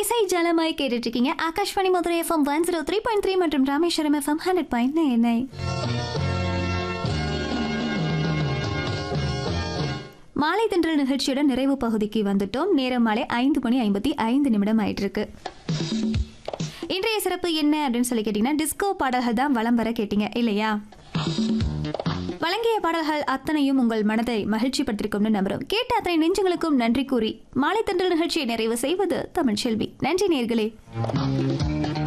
இசை ஜலமாய் கேட்டுட்டு இருக்கீங்க Akashvani Madurai FM one zero three point three மற்றும் Rameswaram FM hundred point nine nine மாலை தென்றல் நிகழ்ச்சியோட நிறைவு பகுதிக்கு வந்துட்டோம் நேரம் மாலை ஐந்து மணி ஐம்பத்தி ஐந்து நிமிடம் ஆயிட்டு இருக்கு இன்றைய சிறப்பு என்ன அப்படின்னு சொல்லி கேட்டீங்கன்னா டிஸ்கோ பாடல்கள் தான் வலம் வர கேட்டீங்க இல்லையா வழங்கிய பாடல்கள் அத்தனையும் உங்கள் மனதை மகிழ்ச்சிப்படுத்திருக்கும்னு நம்புறோம் கேட்ட அத்தனை நெஞ்சங்களுக்கும் நன்றி கூறி மாலை தென்றல் நிகழ்ச்சியை நிறைவு செய்வது தமிழ்ச்செல்வி நன்றி நேர்களே